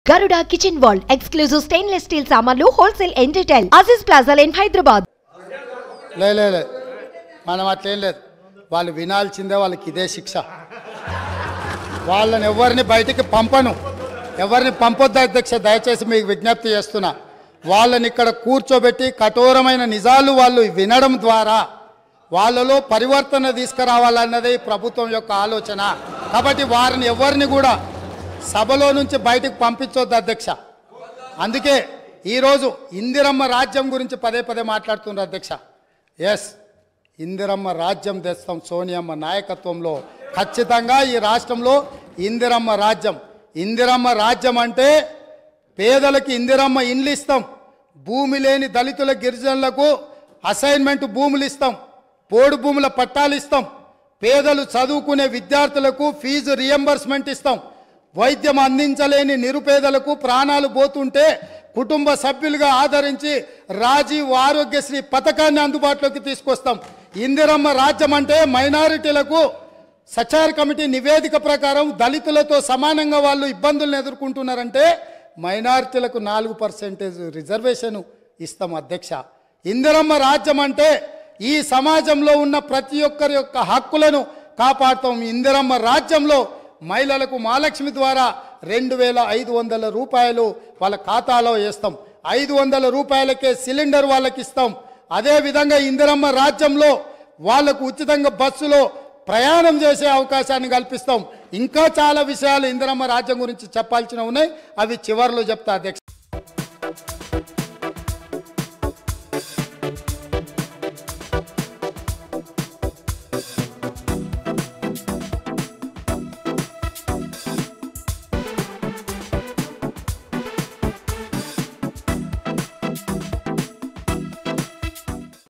గరుడ kitchen wall exclusive stainless steel సామాన్లు wholesale and retail Aziz plaza in Hyderabad లే లే లే. మనం అట్లేం లేదు వాళ్ళు వినాల్సిందే వాళ్ళకి ఇదే శిక్ష వాళ్ళని ఎవరిని బయటికి పంపను ఎవరిని పంపొద్దు అధ్యక్ష దయచేసి మీకు విజ్ఞప్తి చేస్తున్నా వాళ్ళని ఇక్కడ కూర్చోబెట్టి కఠోరమైన నిజాలు వాళ్ళు వినడం ద్వారా వాళ్ళలో పరివర్తన తీసుకురావాలన్నదే ఈ ప్రభుత్వం యొక్క ఆలోచన కాబట్టి వారిని ఎవరిని కూడా సభలో నుంచి బయటకు పంపించొద్దు అధ్యక్ష అందుకే ఈరోజు ఇందిరమ్మ రాజ్యం గురించి పదే పదే మాట్లాడుతున్నారు అధ్యక్ష ఎస్ ఇందిరమ్మ రాజ్యం తెస్తాం సోనియమ్మ నాయకత్వంలో ఖచ్చితంగా ఈ రాష్ట్రంలో ఇందిరమ్మ రాజ్యం ఇందిరమ్మ రాజ్యం అంటే పేదలకు ఇందిరమ్మ ఇండ్లు ఇస్తాం భూమి లేని దళితుల గిరిజనులకు అసైన్మెంట్ భూములు ఇస్తాం పోడు భూముల పట్టాలు ఇస్తాం పేదలు చదువుకునే విద్యార్థులకు ఫీజు రియంబర్స్మెంట్ ఇస్తాం వైద్యం అందించలేని నిరుపేదలకు ప్రాణాలు పోతుంటే కుటుంబ సభ్యులుగా ఆదరించి రాజీవ్ ఆరోగ్యశ్రీ పథకాన్ని అందుబాటులోకి తీసుకొస్తాం ఇందిరమ్మ రాజ్యం అంటే మైనారిటీలకు సచార్ కమిటీ నివేదిక ప్రకారం దళితులతో సమానంగా వాళ్ళు ఇబ్బందులను ఎదుర్కొంటున్నారంటే మైనారిటీలకు నాలుగు పర్సెంటేజ్ రిజర్వేషన్ ఇస్తాం అధ్యక్ష ఇందిరమ్మ రాజ్యం అంటే ఈ సమాజంలో ఉన్న ప్రతి ఒక్కరి యొక్క హక్కులను కాపాడుతాం ఇందిరమ్మ రాజ్యంలో మహిళలకు మహాలక్ష్మి ద్వారా రెండు వేల ఐదు వందల రూపాయలు వాళ్ళ ఖాతాలో వేస్తాం ఐదు వందల రూపాయలకే సిలిండర్ వాళ్ళకి ఇస్తాం అదేవిధంగా ఇందిరమ్మ రాజ్యంలో వాళ్లకు ఉచితంగా బస్సులో ప్రయాణం చేసే అవకాశాన్ని కల్పిస్తాం ఇంకా చాలా విషయాలు ఇందిరమ్మ రాజ్యం గురించి చెప్పాల్సిన ఉన్నాయి అవి చివరిలో చెప్తా అధ్యక్ష